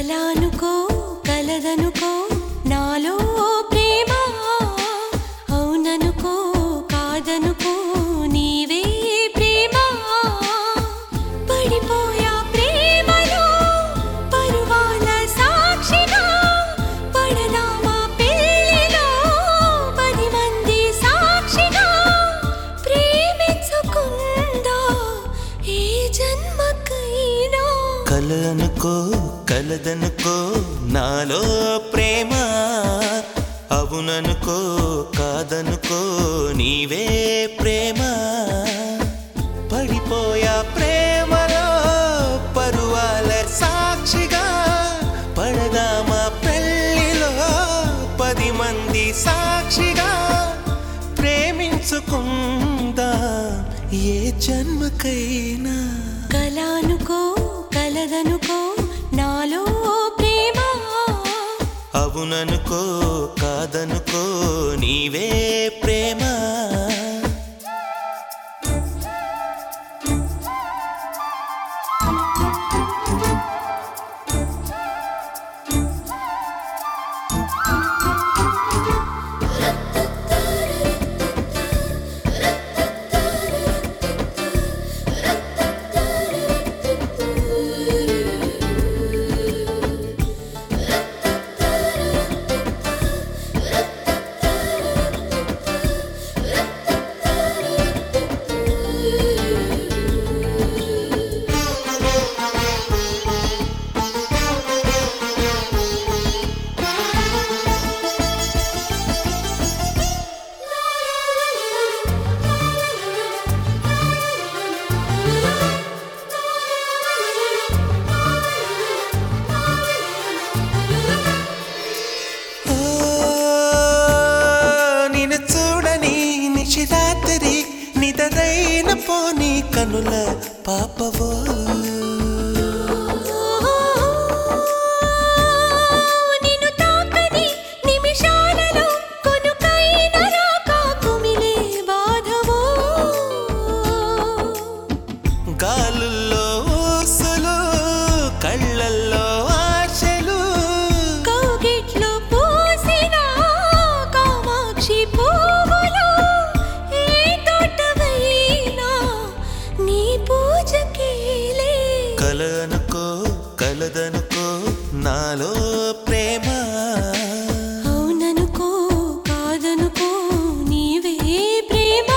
కలానుకో కలదనుకో నాలో ప్రేమ అవుననుకో కాదనుకో నీవే ప్రేమ పడిపోయా ప్రేమలో పరువాల సాక్షిగా పడదామా పెళ్ళిలో పది మంది సాక్షిగా ప్రేమించుకుందా ఏ జన్మకైనా కల అనుకో కలదనుకో నాలో ప్రేమ అవుననుకో కాదనుకో నీవే ప్రేమ పడిపోయా ప్రేమలో పరువాల సాక్షిగా పడదామా పెళ్ళిలో పది మంది సాక్షిగా ప్రేమించుకుందా ఏ జన్మకైనా కలానుకో కలదనుకో నాలో ప్రేమ అవుననుకో కాదనుకో నీవే ప్రేమ ఓ, నిన్ను చూడని నిశిరాత్రి నిదరైన పోని కనుల పాపవో నిన్ను తాకని నిమిషాలలో కొనుకైన రాక కుమిలే బాధవో గాలుల్లో ఊసులు కళ్ళల్లో ఆశలు కౌగిట్లో పూసిన కామాక్షి పువ్వులు ఏ తోటవైనా నీ పూజకేలే కల అనుకో కలదనుకో నాలో ప్రేమ అవుననుకో కాదనుకో నీవే ప్రేమ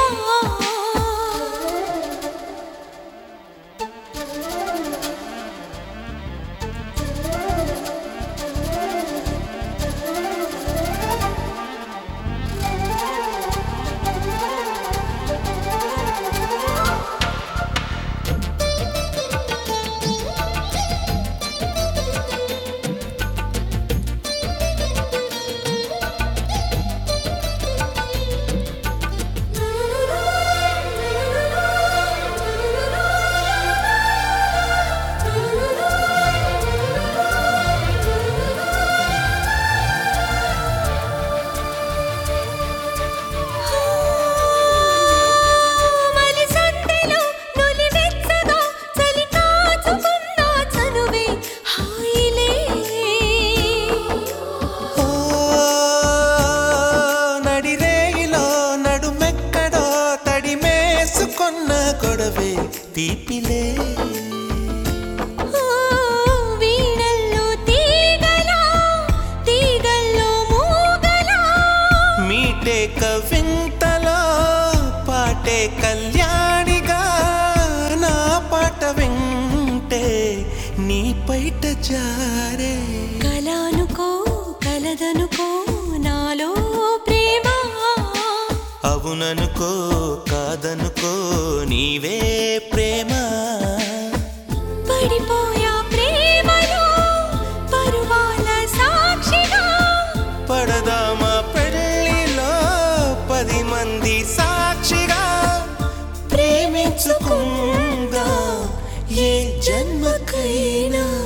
మలి సందెలో నులివెచ్చగా చలి కాచుకున్న చనువే హాయిలే ఓ నడిరేయిలో నడుమెక్కడో తడిమేసుకొన్న గొడవే తీపిలే ఓ వీణల్లో తీగలా తీగల్లో మూగలా మీటే కవింతలో పాటే కళ్యాణిగా నా పాట వింటే నీ పైట జారే కలానుకో కలదనుకో నాలో ప్రేమ అవుననుకో కాదనుకో నీవే ప్రేమ పడిపోయా ప్రేమలో పరువాల సాక్షిగా పడదామా పెళ్ళిలో పది మంది సాక్షిగా ప్రేమించుకుందా ఏ జన్మకైనా